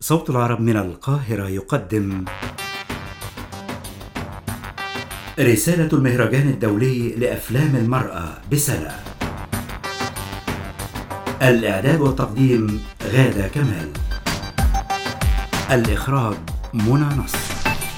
صوت العرب من القاهرة يقدم رسالة المهرجان الدولي لأفلام المرأة بسلا الإعداد والتقديم غادة كمال الإخراج منى نصر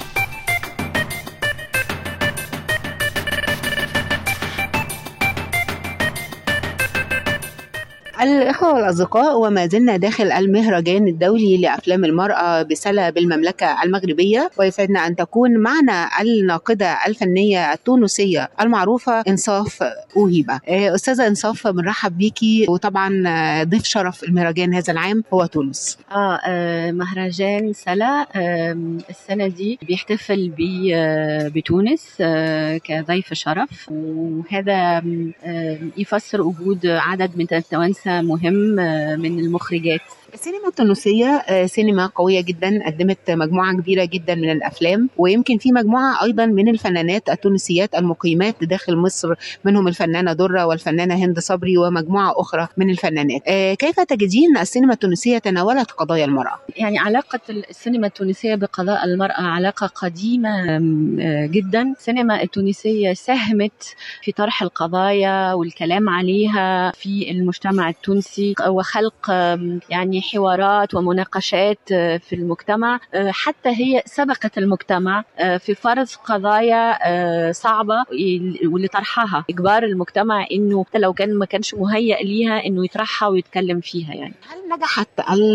الإخوة والأصدقاء وما زلنا داخل المهرجان الدولي لأفلام المرأة بسلا بالمملكة المغربية ويسعدنا أن تكون معنا الناقدة الفنية التونسية المعروفة إنصاف أوهيبة آه، أستاذة إنصاف بنرحب بيكي وطبعا آه، ضيف شرف المهرجان هذا العام هو تونس آه, آه مهرجان سلا آه السنة دي بيحتفل ب- آه بتونس آه كضيف شرف وهذا آه يفسر وجود عدد من التوانسة مهم آه من المخرجات السينما التونسية آه، سينما قوية جدا قدمت مجموعة كبيرة جدا من الأفلام ويمكن في مجموعة أيضا من الفنانات التونسيات المقيمات داخل مصر منهم الفنانة درة والفنانة هند صبري ومجموعة أخرى من الفنانات آه، كيف تجدين السينما التونسية تناولت قضايا المرأة؟ يعني علاقة السينما التونسية بقضاء المرأة علاقة قديمة آم، آه، جدا السينما التونسية ساهمت في طرح القضايا والكلام عليها في المجتمع التونسي وخلق آم، يعني حوارات ومناقشات آه، في المجتمع آه، حتى هي سبقت المجتمع آه، في فرض قضايا آه، صعبة واللي طرحها إجبار المجتمع إنه حتى لو كان ما كانش مهيأ ليها إنه يطرحها ويتكلم فيها يعني هل نجحت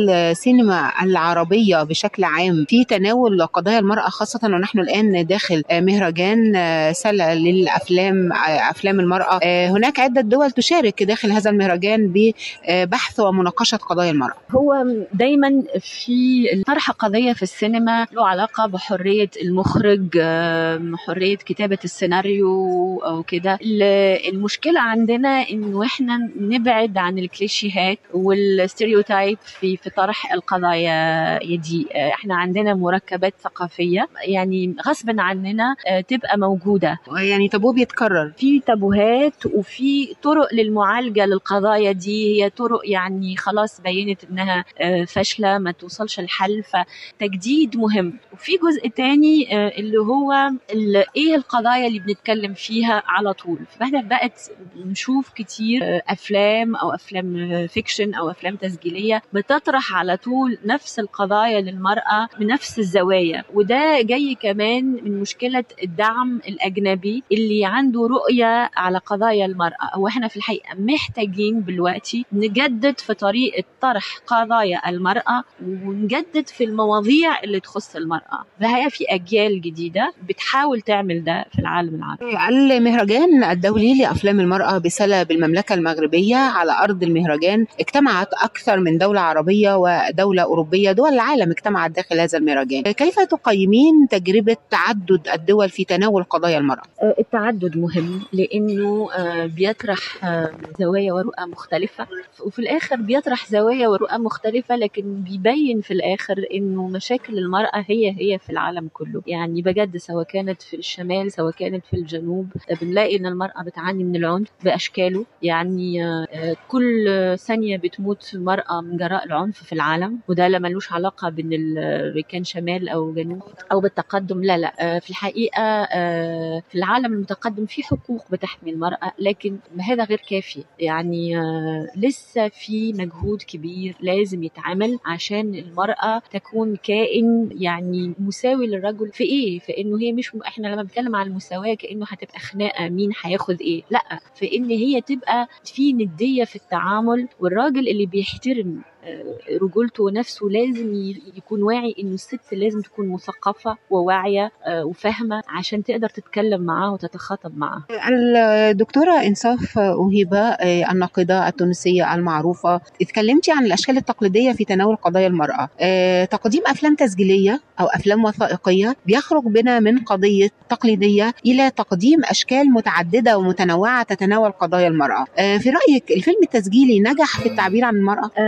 السينما العربية بشكل عام في تناول قضايا المرأة خاصة ونحن الآن داخل آه، مهرجان آه، سلة للأفلام آه، أفلام المرأة آه، هناك عدة دول تشارك داخل هذا المهرجان ببحث ومناقشة قضايا المرأة هو دايما في طرح قضية في السينما له علاقة بحرية المخرج آم، حرية كتابة السيناريو أو كده ال- المشكلة عندنا إنه إحنا نبعد عن الكليشيهات والستيريوتايب في في طرح القضايا دي آه، إحنا عندنا مركبات ثقافية يعني غصبا عننا آه، تبقى موجودة يعني تابو بيتكرر في تابوهات وفي طرق للمعالجة للقضايا دي هي طرق يعني خلاص بينت انها آه، فاشلة ما توصلش الحل فتجديد مهم وفي جزء تاني آه، اللي هو ال- ايه القضايا اللي بنتكلم فيها على طول فاحنا بقت نشوف كتير آه، افلام او افلام آه، فيكشن او افلام تسجيلية بتطرح على طول نفس القضايا للمرأة بنفس الزوايا وده جاي كمان من مشكلة الدعم الأجنبي اللي عنده رؤية على قضايا المرأة واحنا في الحقيقة محتاجين دلوقتي نجدد في طريقة طرح قضايا المرأة ونجدد في المواضيع اللي تخص المرأة فهي في أجيال جديدة بتحاول تعمل ده في العالم العربي المهرجان الدولي لأفلام المرأة بسلا بالمملكة المغربية على أرض المهرجان اجتمعت أكثر من دولة عربية ودولة أوروبية دول العالم اجتمعت داخل هذا المهرجان كيف تقيمين تجربة تعدد الدول في تناول قضايا المرأة؟ آه، التعدد مهم لانه آه، بيطرح آه، زوايا ورؤى مختلفه وفي الاخر بيطرح زوايا ورؤى مختلفه لكن بيبين في الاخر انه مشاكل المراه هي هي في العالم كله يعني بجد سواء كانت في الشمال سواء كانت في الجنوب آه، بنلاقي ان المراه بتعاني من العنف باشكاله يعني آه، آه، كل ثانيه بتموت مراه من جراء العنف في العالم وده لا ملوش علاقه بين ال- كان شمال او جنوب او بالتقدم لا لا آه، في الحقيقه آه، في العالم المتقدم في حقوق بتحمي المراه لكن هذا غير كافي يعني آه، لسه في مجهود كبير لازم يتعمل عشان المراه تكون كائن يعني مساوي للرجل في ايه في انه هي مش احنا لما بنتكلم عن المساواه كانه هتبقى خناقه مين هياخد ايه لا في ان هي تبقى في نديه في التعامل والراجل اللي بيحترم آه، رجولته ونفسه لازم ي- يكون واعي انه الست لازم تكون مثقفه وواعيه آه، وفاهمه عشان تقدر تتكلم معاه وتتخاطب معاه الدكتورة إنصاف أوهيبة آه، الناقدة التونسية المعروفة اتكلمتي عن الأشكال التقليدية في تناول قضايا المرأة آه، تقديم أفلام تسجيلية أو أفلام وثائقية بيخرج بنا من قضية تقليدية إلى تقديم أشكال متعددة ومتنوعة تتناول قضايا المرأة آه، في رأيك الفيلم التسجيلي نجح في التعبير عن المرأة؟ آه، انا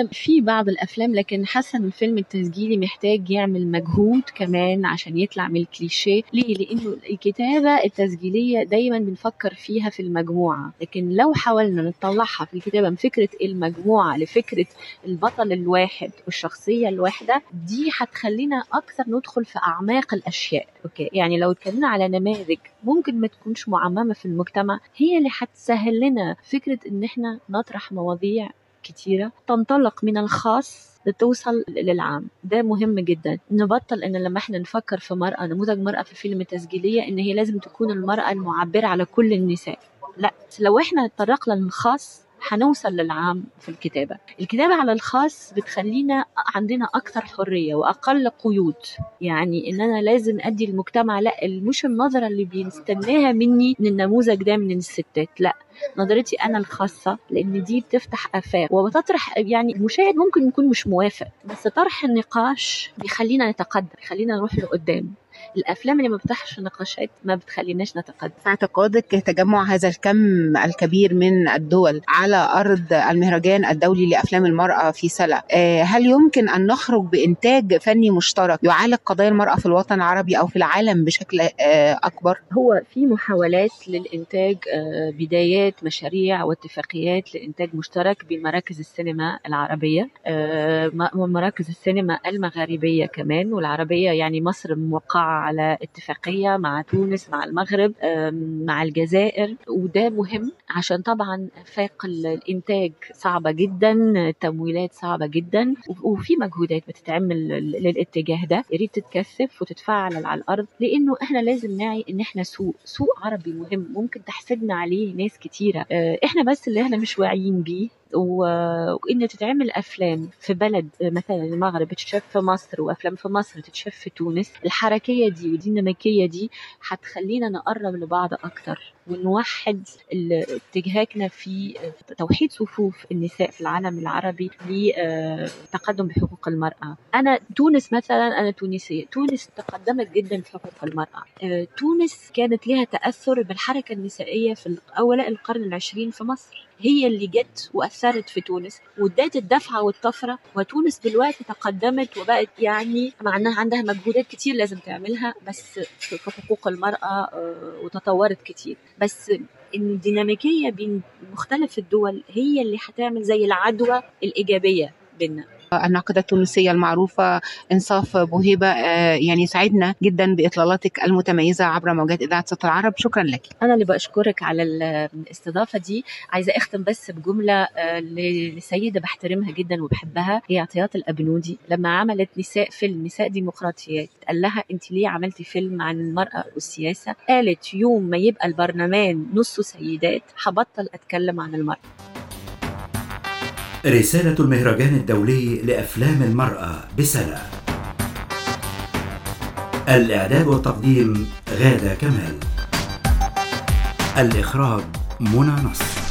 انا في بعض الافلام لكن حاسه ان الفيلم التسجيلي محتاج يعمل مجهود كمان عشان يطلع من الكليشيه ليه لانه الكتابه التسجيليه دايما بنفكر فيها في المجموعه لكن لو حاولنا نطلعها في الكتابه من فكره المجموعه لفكره البطل الواحد والشخصيه الواحده دي هتخلينا اكثر ندخل في اعماق الاشياء اوكي يعني لو اتكلمنا على نماذج ممكن ما تكونش معممه في المجتمع هي اللي هتسهل لنا فكره ان احنا نطرح مواضيع كتيرة تنطلق من الخاص لتوصل للعام ده مهم جدا نبطل ان لما احنا نفكر في مرأة نموذج مرأة في فيلم تسجيلية ان هي لازم تكون المرأة المعبرة على كل النساء لا لو احنا تطرقنا للخاص هنوصل للعام في الكتابة الكتابة على الخاص بتخلينا عندنا أكثر حرية وأقل قيود يعني إن أنا لازم أدي المجتمع لا مش النظرة اللي بيستناها مني من النموذج ده من الستات لا نظرتي انا الخاصه لان دي بتفتح افاق وبتطرح يعني المشاهد ممكن يكون مش موافق بس طرح النقاش بيخلينا نتقدم بيخلينا نروح لقدام الافلام اللي ما بتفتحش نقاشات ما بتخليناش نتقدم في اعتقادك تجمع هذا الكم الكبير من الدول على ارض المهرجان الدولي لافلام المراه في سلا هل يمكن ان نخرج بانتاج فني مشترك يعالج قضايا المراه في الوطن العربي او في العالم بشكل اكبر هو في محاولات للانتاج بدايات مشاريع واتفاقيات لانتاج مشترك بين مراكز السينما العربيه ومراكز السينما المغاربيه كمان والعربيه يعني مصر موقعه على اتفاقيه مع تونس مع المغرب مع الجزائر وده مهم عشان طبعا افاق الانتاج صعبه جدا التمويلات صعبه جدا وفي مجهودات بتتعمل للاتجاه ده يا ريت تتكثف وتتفعل على الارض لانه احنا لازم نعي ان احنا سوق سوق عربي مهم ممكن تحسدنا عليه ناس كتيره احنا بس اللي احنا مش واعيين بيه وان تتعمل افلام في بلد مثلا المغرب تتشاف في مصر وافلام في مصر تتشاف في تونس الحركيه دي والديناميكيه دي هتخلينا نقرب لبعض اكتر ونوحد اتجاهاتنا في توحيد صفوف النساء في العالم العربي لتقدم بحقوق المرأة أنا تونس مثلا أنا تونسية تونس تقدمت جدا في حقوق المرأة تونس كانت لها تأثر بالحركة النسائية في أوائل القرن العشرين في مصر هي اللي جت وأثرت في تونس وادت الدفعة والطفرة وتونس دلوقتي تقدمت وبقت يعني مع أنها عندها مجهودات كتير لازم تعملها بس في حقوق المرأة وتطورت كتير بس ان الديناميكيه بين مختلف الدول هي اللي هتعمل زي العدوى الايجابيه بيننا الناقدة التونسية المعروفة إنصاف بوهيبة يعني سعدنا جدا بإطلالاتك المتميزة عبر موجات إذاعة صوت العرب شكرا لك أنا اللي بشكرك على الاستضافة دي عايزة أختم بس بجملة لسيدة بحترمها جدا وبحبها هي عطيات الأبنودي لما عملت نساء فيلم نساء ديمقراطيات قال لها أنت ليه عملتي فيلم عن المرأة والسياسة قالت يوم ما يبقى البرلمان نصه سيدات هبطل أتكلم عن المرأة رسالة المهرجان الدولي لأفلام المرأة بسلا الإعداد والتقديم غادة كمال الإخراج منى نصر